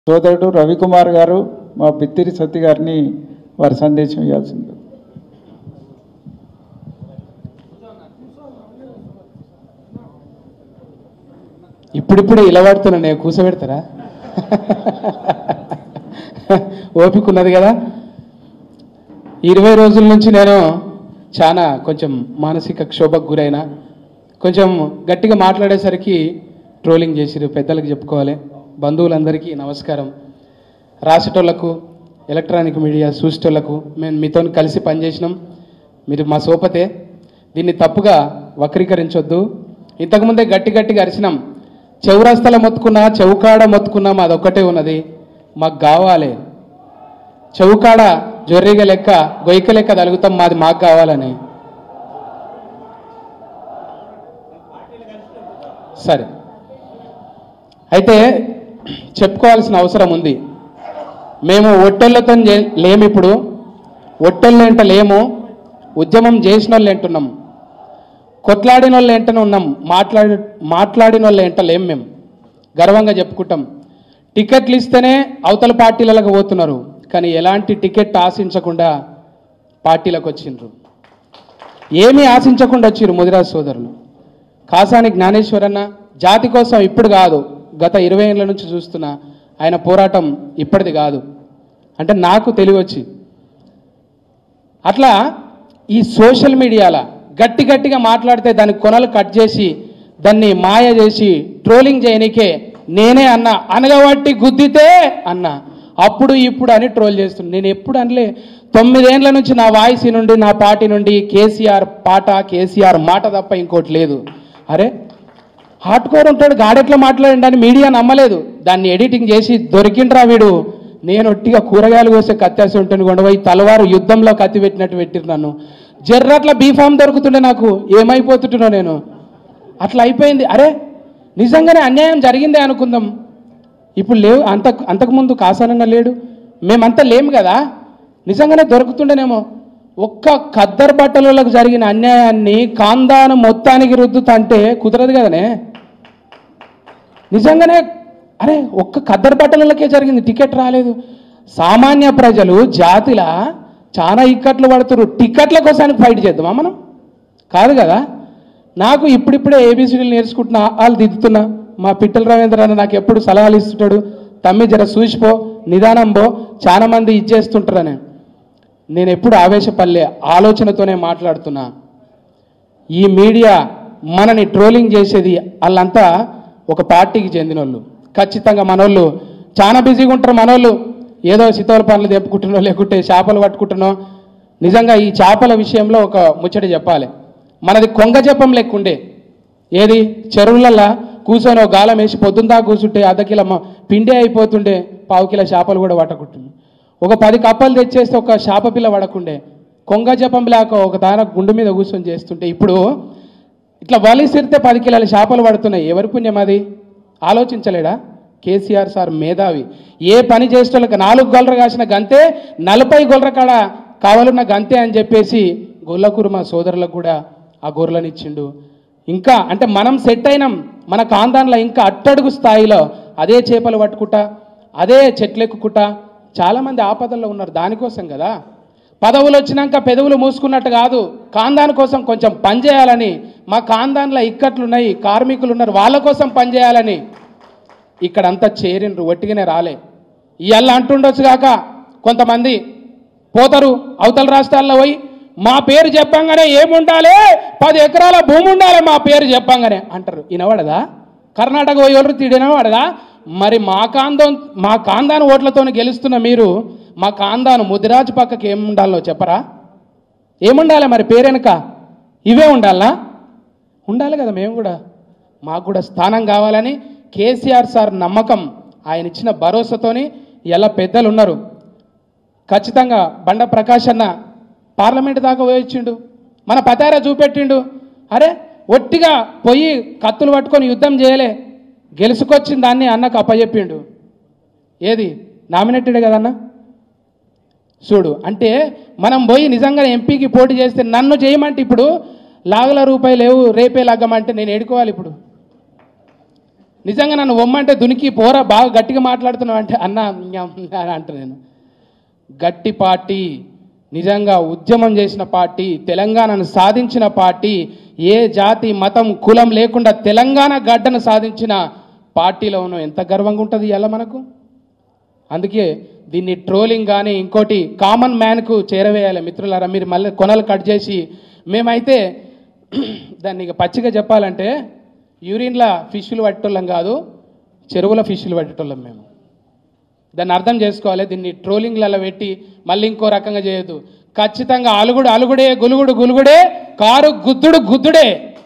సోదరుడు రవికుమార్ గారు మా బిత్తిరి సత్తి గారిని వారి సందేశం ఇవ్వాల్సింది ఇప్పుడిప్పుడు ఇలా పడుతున్నా నేను కూర్చోబెడతారా ఓపిక ఉన్నది కదా ఇరవై రోజుల నుంచి నేను చాలా కొంచెం మానసిక క్షోభకు గురైన కొంచెం గట్టిగా మాట్లాడేసరికి ట్రోలింగ్ చేసిరు పెద్దలకు చెప్పుకోవాలి బంధువులందరికీ నమస్కారం రాసేటోళ్లకు ఎలక్ట్రానిక్ మీడియా చూసేటోళ్లకు మేము మీతో కలిసి పనిచేసినాం మీరు మా సోపతే దీన్ని తప్పుగా వక్రీకరించొద్దు ఇంతకుముందే గట్టి గట్టిగా అరిచినాం చౌరాస్తల మొత్తుకున్నా చౌకాడ మొత్తుకున్నా మాది ఒక్కటే ఉన్నది మాకు కావాలి చౌకాడ జొర్రిగ లెక్క గొయ్యక లెక్క తలుగుతాం మాది మాకు కావాలని సరే అయితే చెప్పుకోవాల్సిన అవసరం ఉంది మేము ఒట్టెళ్ళతో లేము ఇప్పుడు ఒట్టెళ్ళు ఏంట లేము ఉద్యమం చేసిన వాళ్ళు ఏంటున్నాం కొట్లాడిన వాళ్ళు ఏంటనే ఉన్నాం మాట్లాడి మాట్లాడిన వాళ్ళు ఏంట లేం మేము గర్వంగా చెప్పుకుంటాం టికెట్లు ఇస్తేనే అవతల పార్టీలకు పోతున్నారు కానీ ఎలాంటి టికెట్ ఆశించకుండా పార్టీలకు వచ్చిండ్రు ఏమీ ఆశించకుండా వచ్చిర్రు ముదిరాజ్ సోదరులు కాసాని జ్ఞానేశ్వరన్న జాతి కోసం ఇప్పుడు కాదు గత ఇరవై ఏళ్ళ నుంచి చూస్తున్నా ఆయన పోరాటం ఇప్పటిది కాదు అంటే నాకు తెలివచ్చి అట్లా ఈ సోషల్ మీడియాల గట్టి గట్టిగా మాట్లాడితే దాని కొనలు కట్ చేసి దాన్ని మాయ చేసి ట్రోలింగ్ చేయనికే నేనే అన్న అనగబట్టి గుద్దితే అన్న అప్పుడు ఇప్పుడు అని ట్రోల్ చేస్తున్నా నేను ఎప్పుడు అనలే తొమ్మిదేండ్ల నుంచి నా వాయిస్ నుండి నా పార్టీ నుండి కేసీఆర్ పాట కేసీఆర్ మాట తప్ప ఇంకోటి లేదు అరే హార్డ్ కోర్ ఉంటాడు గాడెట్లా మాట్లాడండి అని మీడియా నమ్మలేదు దాన్ని ఎడిటింగ్ చేసి దొరికిండ్రా వీడు నేను ఒట్టిగా కూరగాయలు కోసే కత్తేసి ఉంటాను కొండపోయి తలవారు యుద్ధంలో కత్తి పెట్టినట్టు పెట్టిరు నన్ను జర్రట్ల బీఫామ్ దొరుకుతుండే నాకు ఏమైపోతుంటున్నా నేను అట్లా అయిపోయింది అరే నిజంగానే అన్యాయం జరిగిందే అనుకుందాం ఇప్పుడు లేవు అంత అంతకుముందు కాసానన్న లేడు మేమంతా లేము కదా నిజంగానే దొరుకుతుండేనేమో ఒక్క ఖద్దరు బట్టలకు జరిగిన అన్యాయాన్ని కాందాను మొత్తానికి రుద్దుతంటే కుదరదు కదనే నిజంగానే అరే ఒక్క ఖద్దరు బట్టలకే జరిగింది టికెట్ రాలేదు సామాన్య ప్రజలు జాతిలా చాలా ఇక్కట్లు పడుతున్నారు టికెట్ల కోసానికి ఫైట్ చేద్దామా మనం కాదు కదా నాకు ఇప్పుడిప్పుడే ఏబీసీడీలు నేర్చుకుంటున్నా వాళ్ళు దిద్దుతున్నా మా పిట్టల రవీంద్ర అన్న నాకు ఎప్పుడు సలహాలు ఇస్తుంటాడు తమ్మి జర చూసిపో నిదానం పో చాలా మంది ఇచ్చేస్తుంటారని నేను ఎప్పుడు ఆవేశపల్లే ఆలోచనతోనే మాట్లాడుతున్నా ఈ మీడియా మనని ట్రోలింగ్ చేసేది వాళ్ళంతా ఒక పార్టీకి చెందిన వాళ్ళు ఖచ్చితంగా మనోళ్ళు చాలా బిజీగా ఉంటారు మనోళ్ళు ఏదో శీతల పనులు తెప్పుకుంటున్నో లేకుంటే చేపలు పట్టుకుంటున్నో నిజంగా ఈ చేపల విషయంలో ఒక ముచ్చట చెప్పాలి మనది కొంగ జపం లెక్కుండే ఏది చెరువులల్లా కూర్చొని ఒక గాలం వేసి పొద్దుందా కూర్చుంటే అర్ధ కిలో మ- పిండే అయిపోతుండే పావు కిలో చేపలు కూడా పట్టకుంటుంది ఒక పది కప్పలు తెచ్చేస్తే ఒక చేప పిల్ల పడకుండే కొంగ జపం లేక ఒక దాన గుండు మీద కూర్చొని చేస్తుంటే ఇప్పుడు ఇట్లా వలిసిరితే పది కిలోల చేపలు పడుతున్నాయి ఎవరి పుణ్యం అది ఆలోచించలేడా కేసీఆర్ సార్ మేధావి ఏ పని చేసేటోళ్ళకి నాలుగు గొల్లర కాసిన గంతే నలభై గొల్లర కాడ కావాలన్న గంతే అని చెప్పేసి గొల్లకూరు మా సోదరులకు కూడా ఆ గొర్రెలను ఇచ్చిండు ఇంకా అంటే మనం సెట్ అయినాం మన కాందాన్లో ఇంకా అట్టడుగు స్థాయిలో అదే చేపలు పట్టుకుంటా అదే చెట్లెక్కుకుంటా చాలామంది ఆపదల్లో ఉన్నారు దానికోసం కదా పదవులు వచ్చినాక పెదవులు మూసుకున్నట్టు కాదు కాందాన్ కోసం కొంచెం పనిచేయాలని మా కాందాన్లో ఇక్కట్లున్నాయి కార్మికులు ఉన్నారు వాళ్ళ కోసం పనిచేయాలని ఇక్కడంతా చేరిండ్రు ఒట్టిగానే రాలే ఇవాళ అంటుండొచ్చు కాక కొంతమంది పోతారు అవతల రాష్ట్రాల్లో పోయి మా పేరు చెప్పంగానే ఏముండాలి పది ఎకరాల భూమి ఉండాలి మా పేరు చెప్పంగానే అంటారు వినవడదా కర్ణాటక పోయి ఎవరు తిడినవాడదా మరి మా కాందం మా కాందాను ఓట్లతో గెలుస్తున్న మీరు మా కాందాను ముదిరాజు పక్కకి ఏముండాలో చెప్పరా ఏముండాలి మరి పేరెనక ఇవే ఉండాలా ఉండాలి కదా మేము కూడా మాకు కూడా స్థానం కావాలని కేసీఆర్ సార్ నమ్మకం ఆయన ఇచ్చిన భరోసాతోని ఎలా పెద్దలు ఉన్నారు ఖచ్చితంగా బండ ప్రకాష్ అన్న పార్లమెంట్ దాకా పోయొచ్చిండు మన పతారా చూపెట్టిండు అరే ఒట్టిగా పోయి కత్తులు పట్టుకొని యుద్ధం చేయలే గెలుసుకొచ్చిన దాన్ని అన్నకు అప్పచెప్పిండు ఏది నామినేటెడ్ కదన్న చూడు అంటే మనం పోయి నిజంగా ఎంపీకి పోటీ చేస్తే నన్ను చేయమంటే ఇప్పుడు లాగల రూపాయలు లేవు రేపే లగ్గమంటే నేను ఎడుకోవాలి ఇప్పుడు నిజంగా నన్ను ఒమ్మంటే దునికి పోరా బాగా గట్టిగా మాట్లాడుతున్నావు అంటే అన్న న్యామ్ అని అంట నేను గట్టి పార్టీ నిజంగా ఉద్యమం చేసిన పార్టీ తెలంగాణను సాధించిన పార్టీ ఏ జాతి మతం కులం లేకుండా తెలంగాణ గడ్డను సాధించిన పార్టీలో ఉన్నాం ఎంత గర్వంగా ఉంటుంది ఇలా మనకు అందుకే దీన్ని ట్రోలింగ్ కానీ ఇంకోటి కామన్ మ్యాన్కు చేరవేయాలి మిత్రులారా మీరు మళ్ళీ కొనలు కట్ చేసి మేమైతే దాన్ని ఇక పచ్చిగా చెప్పాలంటే యూరిన్ల ఫిష్లు పట్టేటోళ్ళం కాదు చెరువుల ఫిష్లు పట్టేటోళ్ళం మేము దాన్ని అర్థం చేసుకోవాలి దీన్ని ట్రోలింగ్లలో పెట్టి మళ్ళీ ఇంకో రకంగా చేయొద్దు ఖచ్చితంగా అలుగుడు అలుగుడే గులుగుడు గులుగుడే కారు గుద్దుడు గుద్దుడే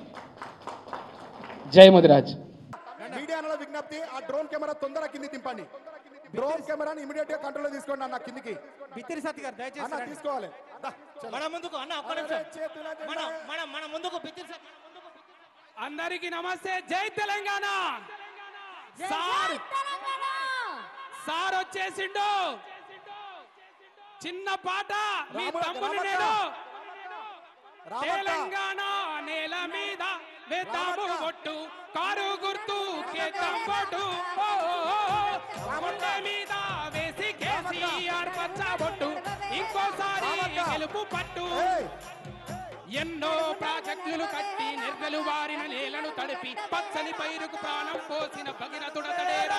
జై ముదిరాజ్ మీడియాలో విజ్ఞప్తి ఆ డ్రోన్ కెమెరా తొందరగా కింది తింపండి డ్రోన్ కెమెరాని ఇమీడియట్ గా కంట్రోల్ తీసుకోండి అన్న కిందికి బిత్తిరి సత్తి గారు దయచేసి అన్న రండి. తీసుకోవాలి దా, చలో. మన ముందుకు అన్న ఒక్క అరే, నిమిషం చేతులు అదే మన ఉన్నాయి. మన మన ముందుకు బిత్తిరి సత్తి అందరికీ నమస్తే జై తెలంగాణ సార్ సార్ వచ్చేసిండు చిన్న పాట మీ రామ- తమ్ముని రామక్క. నేను రామక్క. తెలంగాణ నేల మీద వేద్దాము రామక్క. ఒట్టు కారు గుర్తు కేతం బొట్టు ఓ, ఓ, ఓ, ఓ. గుండె మీద వేసి కేసీఆర్ పచ్చ బొట్టు ఇంకోసారి రామక్క. గెలుపు పట్టు ఏయ్, ఎన్నో ప్రాజెక్టులు కట్టి నిర్గలు వారిన నేలను తడిపి పచ్చని పైరుకు ప్రాణం పోసిన భగీరథుడతడేరా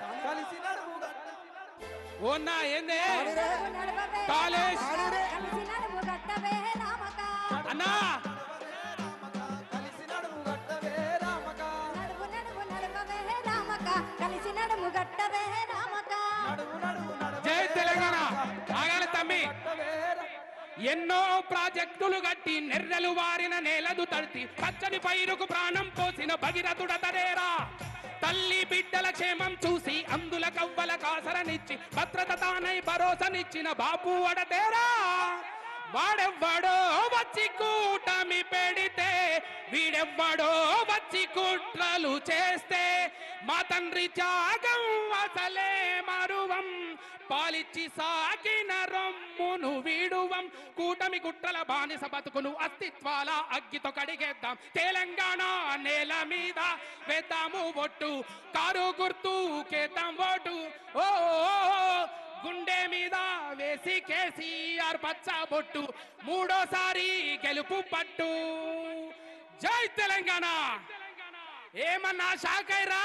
ఓన్నా ఏందే కాలేజ్ అన్నా కలిసి నడుము గట్టవే రామక జై తెలంగాణ ఆగాలి తమ్మి ఎన్నో ప్రాజెక్టులు కట్టి నెర్రెలు వారిన నేలదు తడిచి పచ్చని పైరుకు ప్రాణం పోసిన భగీరథుడతడేరా తల్లి బిడ్డల క్షేమం చూసి అందుల కవ్వల కాసరనిచ్చి భద్రత తానై భరోసనిచ్చిన బాపు అడతేరా వాడెవ్వడో వచ్చి కూటమి పెడితే వీడెవ్వడో వచ్చి కుట్రలు చేస్తే మా తండ్రి త్యాగం అసలే మరువం పాలిచ్చి సాగిన రొమ్మును వీడువం కూటమి కుట్రల బానిస బతుకును అస్తిత్వాల అగ్గితో కడిగేద్దాం తెలంగాణ నేల మీద వేద్దాము ఒట్టు కారు గుర్తు కేద్దాం ఓటు ఓ ఓ, ఓ, గుండె మీద వేసి కేసీఆర్ పచ్చ బొట్టు మూడోసారి గెలుపు పట్టు జై తెలంగాణ ఏమన్నా షాకైరా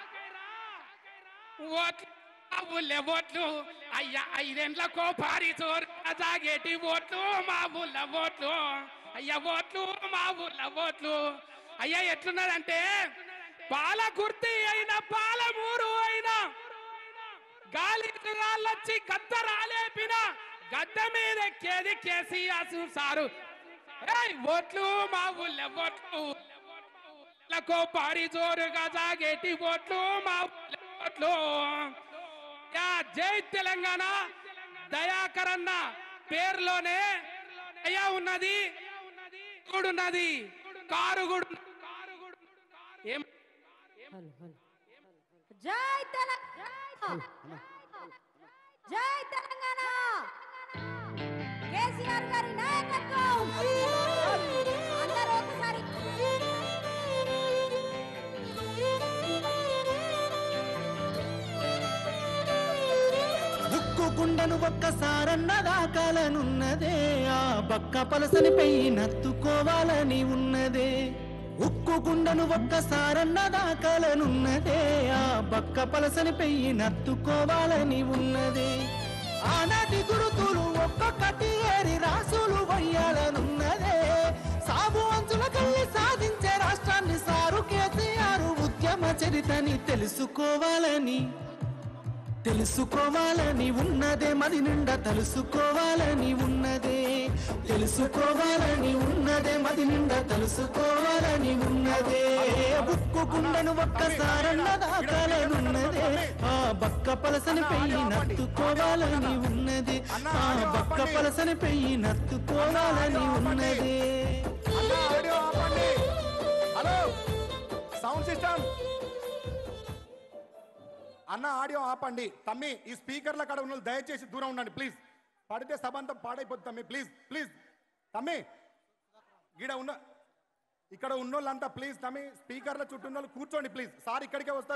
ఓట్లు మా ఊళ్ళే ఓట్లు అయ్యా ఐదేండ్లకో భారీ చోరు జాగేటి ఓట్లు మా ఊళ్ళ ఓట్లు అయ్యా ఓట్లు మా ఊళ్ళ ఓట్లు అయ్యా ఎట్లున్నదంటే పాల గుర్తి అయిన పాలమూరు అయినా గాలి రాళ్ళొచ్చి గద్ద రాలేపిన గద్ద మీద ఎక్కేది కేసీఆర్ సారు ఏయ్, ఓట్లు మా ఊళ్ళ ఓట్లు లకు పారి జోరుగా జాగేటి ఓట్లు మా ఊళ్ళ ఓట్లు యా జై తెలంగాణ దయాకరన్న పేరులోనే దయ ఉన్నది ఉన్నది కారు కూడా ఏం జై తెలంగాణ జై తెలంగాణ కేసీఆర్ గారి నాయకత్వం అందరూ ఒకసారి ఉక్కు గుండెను ఒక్కసారన్న దాకాలనున్నదే ఆ బక్క పలసని పెయి నత్తుకోవాలని ఉన్నదే ఉక్కు గుండెను ఒక్కసారన్న దాకాలనున్నదే ఆ బక్క పలసని పెయి నత్తుకోవాలని ఉన్నదే ఆనాటి గురుతులు ఒక్కొక్కటి ఏరి రాసులు వయ్యాలనున్నదే సాగు అంచుల కల్లి సాధించే రాష్ట్రాన్ని సారు కేసీఆర్ ఉద్యమ చరితని తెలుసుకోవాలని తెలుసుకోవాలని ఉన్నదే మది నిండా తెలుసుకోవాలని ఉన్నదే తెలుసుకోవాలని ఉన్నదే మది నిండా తెలుసుకోవాలని ఉన్నదే బుక్కు గుండెను ఒక్కసారన్న దాకాలనున్నదే ఆ బక్క పలసని పెయ్యి నత్తుకోవాలని ఉన్నది ఆ బక్క పలసని పెయ్యి నత్తుకోవాలని ఉన్నదే అన్న ఆడియో ఆపండి హలో సౌండ్ సిస్టమ్ అన్న ఆడియో ఆపండి తమ్మి ఈ స్పీకర్ల కాడ ఉన్న వాళ్ళు దయచేసి దూరం ఉండండి ప్లీజ్ పడితే సభ అంతా పాడైపోతుంది తమ్మి ప్లీజ్ ప్లీజ్ తమ్మి గీడ ఉన్న ఇక్కడ ఉన్నోళ్ళంతా ప్లీజ్ తమ్మి స్పీకర్ల చుట్టూ ఉన్న వాళ్ళు కూర్చోండి ప్లీజ్ సార్ ఇక్కడికే వస్తారు